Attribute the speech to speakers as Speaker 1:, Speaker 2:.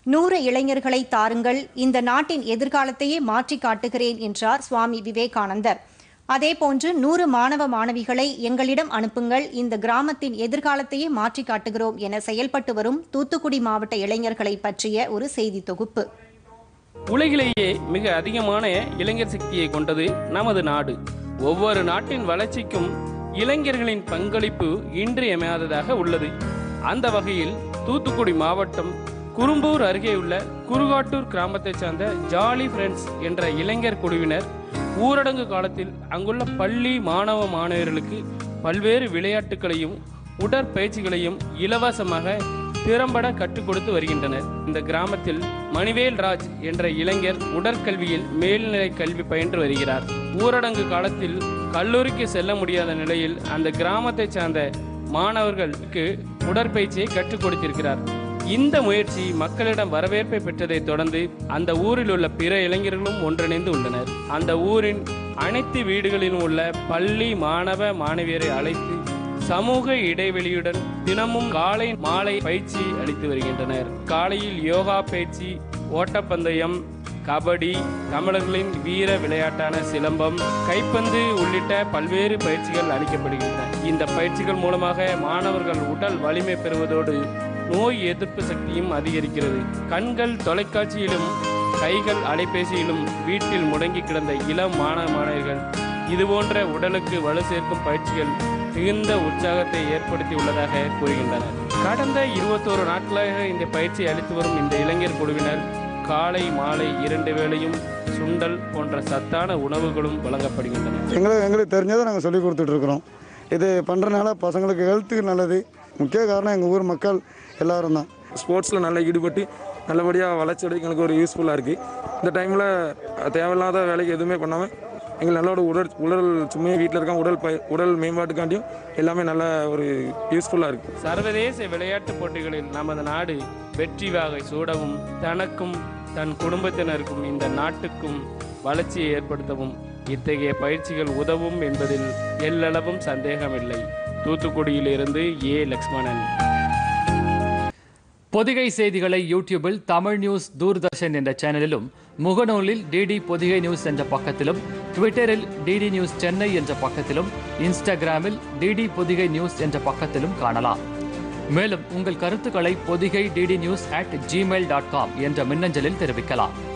Speaker 1: நூறு இளைஞர்களை தாருங்கள் இந்த நாட்டின் எதிர்காலத்தையே மாற்றி காட்டுகிறேன் என்றார் சுவாமி விவேகானந்தர் அதேபோன்று நூறு மாணவ மாணவிகளை எங்களிடம் அனுப்புங்கள் இந்த கிராமத்தின் எதிர்காலத்தையே மாற்றி காட்டுகிறோம் என செயல்பட்டு வரும் தூத்துக்குடி மாவட்ட இளைஞர்களை பற்றிய ஒரு செய்தி தொகுப்பு
Speaker 2: உலகிலேயே மிக அதிகமான இளைஞர் சக்தியை கொண்டது நமது நாடு ஒவ்வொரு நாட்டின் வளர்ச்சிக்கும் இளைஞர்களின் பங்களிப்பு இன்றியமையாததாக உள்ளது அந்த வகையில் தூத்துக்குடி மாவட்டம் குறும்பூர் அருகே உள்ள குருகாட்டூர் கிராமத்தைச் சார்ந்த ஜாலி ஃப்ரெண்ட்ஸ் என்ற இளைஞர் குழுவினர் ஊரடங்கு காலத்தில் அங்குள்ள பள்ளி மாணவ மாணவர்களுக்கு பல்வேறு விளையாட்டுகளையும் உடற்பயிற்சிகளையும் இலவசமாக திறம்பட கற்றுக் கொடுத்து வருகின்றனர் இந்த கிராமத்தில் மணிவேல் ராஜ் என்ற இளைஞர் உடற்கல்வியில் மேல்நிலை கல்வி பயின்று வருகிறார் ஊரடங்கு காலத்தில் கல்லூரிக்கு செல்ல முடியாத நிலையில் அந்த கிராமத்தைச் சார்ந்த மாணவர்களுக்கு உடற்பயிற்சியை கற்றுக் கொடுத்திருக்கிறார் இந்த முயற்சி மக்களிடம் வரவேற்பை பெற்றதை தொடர்ந்து அந்த ஊரில் உள்ள பிற இளைஞர்களும் ஒன்றிணைந்து உள்ளனர் அந்த ஊரின் அனைத்து வீடுகளிலும் உள்ள பள்ளி மாணவ மாணவியரை அழைத்து சமூக இடைவெளியுடன் தினமும் காலை மாலை பயிற்சி அளித்து வருகின்றனர் காலையில் யோகா பயிற்சி ஓட்டப்பந்தயம் கபடி தமிழர்களின் வீர விளையாட்டான சிலம்பம் கைப்பந்து உள்ளிட்ட பல்வேறு பயிற்சிகள் அளிக்கப்படுகின்றன இந்த பயிற்சிகள் மூலமாக மாணவர்கள் உடல் வலிமை பெறுவதோடு நோய் எதிர்ப்பு சக்தியும் அதிகரிக்கிறது கண்கள் தொலைக்காட்சியிலும் கைகள் அலைபேசியிலும் வீட்டில் முடங்கி கிடந்த இளம் மாணவ மாணவர்கள் இதுபோன்ற உடலுக்கு வலு சேர்க்கும் பயிற்சிகள் மிகுந்த உற்சாகத்தை ஏற்படுத்தி உள்ளதாக கூறுகின்றனர் கடந்த இருபத்தோரு நாட்களாக இந்த பயிற்சியை அளித்து வரும் இந்த இளைஞர் குழுவினர் காலை மாலை இரண்டு வேளையும் சுண்டல் போன்ற சத்தான உணவுகளும் வழங்கப்படுகின்றன
Speaker 3: எங்களுக்கு எங்களுக்கு தெரிஞ்சதை நாங்கள் சொல்லி கொடுத்துட்ருக்குறோம் இது பண்ணுறனால பசங்களுக்கு ஹெல்த்துக்கு நல்லது முக்கிய காரணம் எங்கள் ஊர் மக்கள் எல்லாரும் தான்
Speaker 4: ஸ்போர்ட்ஸில் நல்லா ஈடுபட்டு நல்லபடியாக வளர்ச்சி அடைய எங்களுக்கு ஒரு யூஸ்ஃபுல்லாக இருக்குது இந்த டைமில் தேவையில்லாத வேலைக்கு எதுவுமே பண்ணாமல் எங்களுக்கு நல்ல ஒரு உடல் உடல் சும்மையாக வீட்டில் இருக்க உடல் ப உடல் மேம்பாட்டுக்காண்டியும் எல்லாமே நல்ல ஒரு யூஸ்ஃபுல்லாக இருக்குது
Speaker 2: சர்வதேச விளையாட்டுப் போட்டிகளில் நமது நாடு வெற்றி வாகை சூடவும் தனக்கும் தன் குடும்பத்தினருக்கும் இந்த நாட்டுக்கும் வளர்ச்சியை ஏற்படுத்தவும் இத்தகைய பயிற்சிகள் உதவும் என்பதில் எல்லளவும் சந்தேகமில்லை தூத்துக்குடியிலிருந்து ஏ லக்ஷ்மணன்
Speaker 5: பொதிகை செய்திகளை யூடியூபில் தமிழ் நியூஸ் தூர்தர்ஷன் என்ற சேனலிலும் முகநூலில் டிடி பொதிகை நியூஸ் என்ற பக்கத்திலும் ட்விட்டரில் டிடி நியூஸ் சென்னை என்ற பக்கத்திலும் இன்ஸ்டாகிராமில் டிடி பொதிகை நியூஸ் என்ற பக்கத்திலும் காணலாம் மேலும் உங்கள் கருத்துக்களை Podhigai DD news at Gmail dot com என்ற மின்னஞ்சலில் தெரிவிக்கலாம்